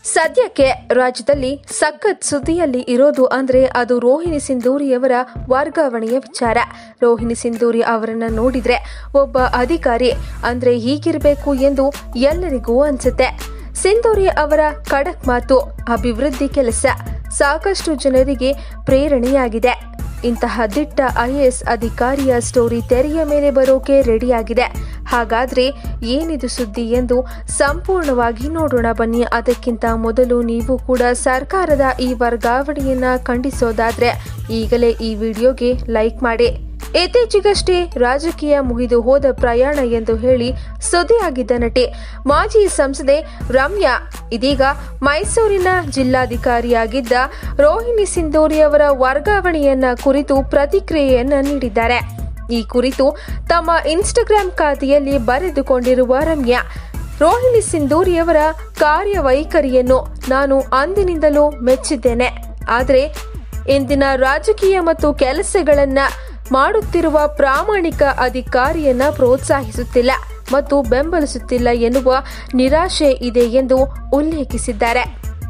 ಸದ್ಯಕ್ಕೆ ರಾಜ್ಯದಲ್ಲಿ ಸಖತ್ ಸುದ್ದಿಯಲ್ಲಿ ಇರೋದು ಅಂದ್ರೆ ಅದು ರೋಹಿಣಿ ಸಿಂಧೂರಿಯವರ ವರ್ಗಾವಣೆಯ ವಿಚಾರ ರೋಹಿಣಿ ಸಿಂಧೂರಿ ಅವರನ್ನ ನೋಡಿದ್ರೆ ಒಬ್ಬ ಅಧಿಕಾರಿ ಅಂದ್ರೆ ಹೀಗಿರಬೇಕು ಎಂದು ಎಲ್ಲರಿಗೂ ಅನ್ಸುತ್ತೆ ಸಿಂಧೂರಿ ಅವರ ಖಡಕ್ ಮಾತು ಅಭಿವೃದ್ಧಿ ಕೆಲಸ ಸಾಕಷ್ಟು ಜನರಿಗೆ ಪ್ರೇರಣೆಯಾಗಿದೆ ಇಂತಹ ದಿಟ್ಟ ಐಎಎಸ್ ಅಧಿಕಾರಿಯ ಸ್ಟೋರಿ ತೆರೆಯ ಮೇಲೆ ಬರೋಕೆ ರೆಡಿಯಾಗಿದೆ ಹಾಗಾದ್ರೆ ಏನಿದು ಸುದ್ದಿ ಎಂದು ಸಂಪೂರ್ಣವಾಗಿ ನೋಡೋಣ ಬನ್ನಿ ಅದಕ್ಕಿಂತ ಮೊದಲು ನೀವು ಕೂಡ ಸರ್ಕಾರದ ಈ ವರ್ಗಾವಣೆಯನ್ನ ಖಂಡಿಸೋದಾದ್ರೆ ಈಗಲೇ ಈ ವಿಡಿಯೋಗೆ ಲೈಕ್ ಮಾಡಿ ಇತ್ತೀಚೆಗಷ್ಟೇ ರಾಜಕೀಯ ಮುಗಿದು ಹೋದ ಪ್ರಯಾಣ ಎಂದು ಹೇಳಿ ಸುದ್ದಿಯಾಗಿದ್ದ ನಟಿ ಮಾಜಿ ಸಂಸದೆ ರಮ್ಯಾ ಇದೀಗ ಮೈಸೂರಿನ ಜಿಲ್ಲಾಧಿಕಾರಿಯಾಗಿದ್ದ ರೋಹಿಣಿ ಸಿಂಧೂರಿ ಅವರ ವರ್ಗಾವಣೆಯನ್ನ ಕುರಿತು ಪ್ರತಿಕ್ರಿಯೆಯನ್ನ ನೀಡಿದ್ದಾರೆ ಈ ಕುರಿತು ತಮ್ಮ ಇನ್ಸ್ಟಾಗ್ರಾಂ ಖಾತೆಯಲ್ಲಿ ಬರೆದುಕೊಂಡಿರುವ ರಮ್ಯಾ ರೋಹಿಣಿ ಸಿಂಧೂರಿಯವರ ಕಾರ್ಯವೈಖರಿಯನ್ನು ನಾನು ಅಂದಿನಿಂದಲೂ ಮೆಚ್ಚಿದ್ದೇನೆ ಆದರೆ ಇಂದಿನ ರಾಜಕೀಯ ಮತ್ತು ಕೆಲಸಗಳನ್ನ ಮಾಡುತ್ತಿರುವ ಪ್ರಾಮಾಣಿಕ ಅಧಿಕಾರಿಯನ್ನ ಪ್ರೋತ್ಸಾಹಿಸುತ್ತಿಲ್ಲ ಮತ್ತು ಬೆಂಬಲಿಸುತ್ತಿಲ್ಲ ಎನ್ನುವ ನಿರಾಶೆ ಇದೆ ಎಂದು ಉಲ್ಲೇಖಿಸಿದ್ದಾರೆ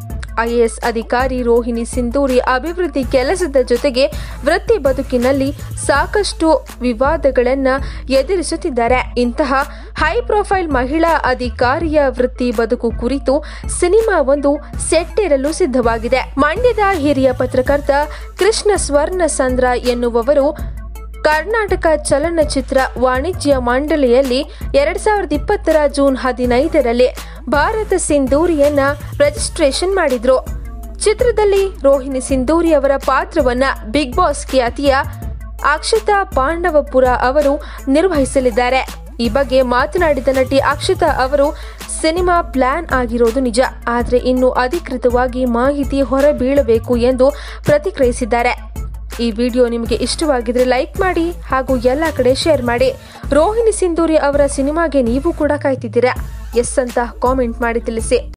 ಐಎಎಸ್ ಅಧಿಕಾರಿ ರೋಹಿಣಿ ಸಿಂಧೂರಿ ಅಭಿವೃದ್ಧಿ ಕೆಲಸದ ಜೊತೆಗೆ ವೃತ್ತಿ ಬದುಕಿನಲ್ಲಿ ಸಾಕಷ್ಟು ವಿವಾದಗಳನ್ನ ಎದುರಿಸುತ್ತಿದ್ದಾರೆ ಇಂತಹ ಹೈ ಪ್ರೊಫೈಲ್ ಮಹಿಳಾ ಅಧಿಕಾರಿಯ ವೃತ್ತಿ ಬದುಕು ಕುರಿತು ಸಿನಿಮಾ ಒಂದು ಸೆಟ್ಟೇರಲು ಸಿದ್ಧವಾಗಿದೆ ಮಂಡ್ಯದ ಹಿರಿಯ ಪತ್ರಕರ್ತ ಕೃಷ್ಣ ಸ್ವರ್ಣ ಸಂದ್ರ ಎನ್ನುವವರು ಕರ್ನಾಟಕ ಚಲನಚಿತ್ರ ವಾಣಿಜ್ಯ ಮಂಡಳಿಯಲ್ಲಿ ಎರಡ್ ಸಾವಿರದ ಇಪ್ಪತ್ತರ ಜೂನ್ ಹದಿನೈದರಲ್ಲಿ ಭಾರತ ಸಿಂಧೂರಿಯನ್ನ ರಿಜಿಸ್ಟ್ರೇಷನ್ ಮಾಡಿದ್ರು ಚಿತ್ರದಲ್ಲಿ ರೋಹಿಣಿ ಸಿಂಧೂರಿ ಅವರ ಪಾತ್ರವನ್ನ ಬಿಗ್ ಬಾಸ್ ಖ್ಯಾತಿಯ ಅಕ್ಷತಾ ಪಾಂಡವಪುರ ಅವರು ನಿರ್ವಹಿಸಲಿದ್ದಾರೆ ಈ ಬಗ್ಗೆ ಮಾತನಾಡಿದ ನಟಿ ಅಕ್ಷತಾ ಅವರು ಸಿನಿಮಾ ಪ್ಲಾನ್ ಆಗಿರೋದು ನಿಜ ಆದರೆ ಇನ್ನು ಅಧಿಕೃತವಾಗಿ ಮಾಹಿತಿ ಹೊರಬೀಳಬೇಕು ಎಂದು ಪ್ರತಿಕ್ರಿಯಿಸಿದ್ದಾರೆ ಈ ವಿಡಿಯೋ ನಿಮಗೆ ಇಷ್ಟವಾಗಿದ್ರೆ ಲೈಕ್ ಮಾಡಿ ಹಾಗೂ ಎಲ್ಲ ಕಡೆ ಶೇರ್ ಮಾಡಿ ರೋಹಿಣಿ ಸಿಂಧೂರಿ ಅವರ ಸಿನಿಮಾಗೆ ನೀವು ಕೂಡ ಕಾಯ್ತಿದ್ದೀರಾ ಎಸ್ ಅಂತ ಕಾಮೆಂಟ್ ಮಾಡಿ ತಿಳಿಸಿ